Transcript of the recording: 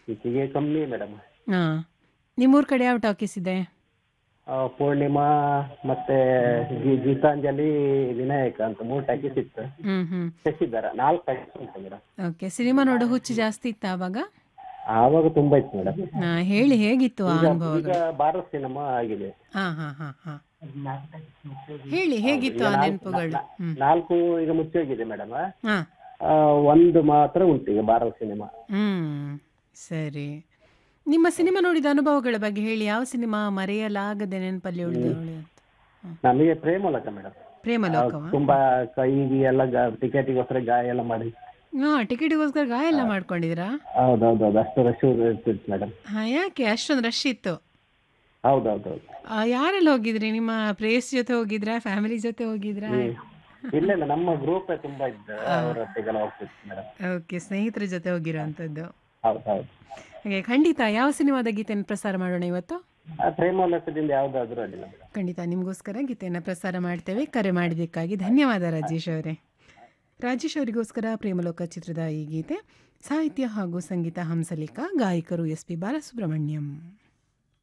ಇತ್ತೀಚೆಗೆ ಕಮ್ಮಿ ಮೇಡಮ್ ಹಾಂ ನಿಮ್ಮೂರ ಕಡೆ ಯಾವ ಟಾಕೀಸ್ ಇದೆ ಪೂರ್ಣಿಮಾ ಮತ್ತೆ ಗಿ- ಗೀತಾಂಜಲಿ ವಿನಾಯಕ ಅಂತ ಮೂರು ಟ್ಯಾಕಿಸ್ ಇತ್ತು ಹ್ಞೂ ಹ್ಞೂ ತೆಗ್ಸಿದ್ದಾರೆ ನಾಲ್ಕು ಟ್ಯಾಕಿಸ್ ಉಂಟು ಮೇಡಮ್ ಓಕೆ ಸಿನಿಮಾ ನೋಡೋ ಹುಚ್ಚು ಜಾಸ್ತಿ ಇತ್ತ ಆವಾಗ ಆವಾಗ ತುಂಬಾ ಇತ್ತು ಮೇಡಮ್ ಆ, ಹೇಳಿ ಹೇಗಿತ್ತು ಆ ಈಗ ಅನುಭವಗಳು ಈಗ ಭಾರತ್ ಸಿನಿಮಾ ಆಗಿದೆ ಹಾಂ ಹಾಂ ಹಾಂ ಹಾಂ ಹೇಳಿ ಹೇಗಿತ್ತು ಆ ನೆನಪುಗಳು ಹ್ಞೂ ನಾಲ್ಕು ಈಗ ಮುಚ್ಚೋಗಿದೆ ಮೇಡಮ್ ಹಾಂ ಒಂದು ಮಾತ್ರ ಉಂಟು ಈಗ ಭಾರತ್ ಸಿನಿಮಾ ಹ್ಞೂ ಸರಿ ನಿಮ್ಮ ಸಿನಿಮಾ ನೋಡಿದ ಅನುಭವಗಳ ಬಗ್ಗೆ ಹೇಳಿ ಯಾವ ಸಿನಿಮಾ ಮರೆಯಲಾಗದೆ ನೆನಪಲ್ಲಿ ಉಳಿದವಳು ಅಂತ ನಮಗೆ ಪ್ರೇಮಲಕ ಮೇಡಮ್ ಪ್ರೇಮಲೋಕವ ತುಂಬಾ ಕೈಗೆ ಎಲ್ಲ ಟಿಕೆಟಿಗೋಸ್ಕರ ಗಾಯ ಎಲ್ಲ ಮಾಡಿ ಹಾಂ ಟಿಕೆಟಿಗೋಸ್ಕರ ಗಾಯ ಎಲ್ಲ ಮಾಡ್ಕೊಂಡಿದ್ದೀರಾ ಹೌದೌದೌದು ಅಷ್ಟು ರಶ್ ಇರ್ತಿತ್ತು ಮೇಡಮ್ ಹಾಂ ಯಾಕೆ ಅಷ್ಟೊಂದು ರಶ್ ಇತ್ತು ಹೌದೌದೌದು ಆ, ಯಾರೆಲ್ಲ ಹೋಗಿದ್ರಿ ನಿಮ್ಮ ಪ್ರೇಯಸ್ ಜೊತೆ ಹೋಗಿದ್ರಾ ಫ್ಯಾಮಿಲಿ ಜೊತೆ ಹೋಗಿದ್ರಾ ಇಲ್ಲ ಇಲ್ಲ ನಮ್ಮ ಗ್ರೂಪ್ ತುಂಬಾ ಇದ್ದ ಅವರೊಟ್ಟಿಗೆಲ್ಲ ಹೋಗ್ತಿತ್ತು ಮೇಡಮ್ ಓಕೆ ಸ್ನೇಹಿತರ ಜೊತೆ ಹೋಗಿರೋಂಥದ್ದು ಹೌದು ಹೌದು ಹಾಗೆ ಖಂಡಿತ ಯಾವ ಸಿನಿಮಾದ ಗೀತೆಯನ್ನು ಪ್ರಸಾರ ಮಾಡೋಣ ಇವತ್ತು ಆ ಪ್ರೇಮೋಲ್ಲಸದಿಂದ ಯಾವ್ದಾದ್ರು ಅಡ್ಡಿಲ್ಲ ಮೇಡಮ್ ಖಂಡಿತ ನಿಮಗೋಸ್ಕರ ಗೀತೆಯನ್ನು ಪ್ರಸಾರ ಮಾಡ್ತೇವೆ ಕರೆ ಮಾಡಿದ್ದಕ್ಕಾಗಿ ಧನ್ಯವಾದ ರಾಜೇಶ್ ಅವರೇ ರಾಜೇಶ್ ಅವರಿಗೋಸ್ಕರ ಪ್ರೇಮಲೋಕ ಚಿತ್ರದ ಈ ಗೀತೆ ಸಾಹಿತ್ಯ ಹಾಗೂ ಸಂಗೀತ ಹಂಸಲೇಖ ಗಾಯಕರು ಎಸ್ ಪಿ ಬಾಲಸುಬ್ರಹ್ಮಣ್ಯಂ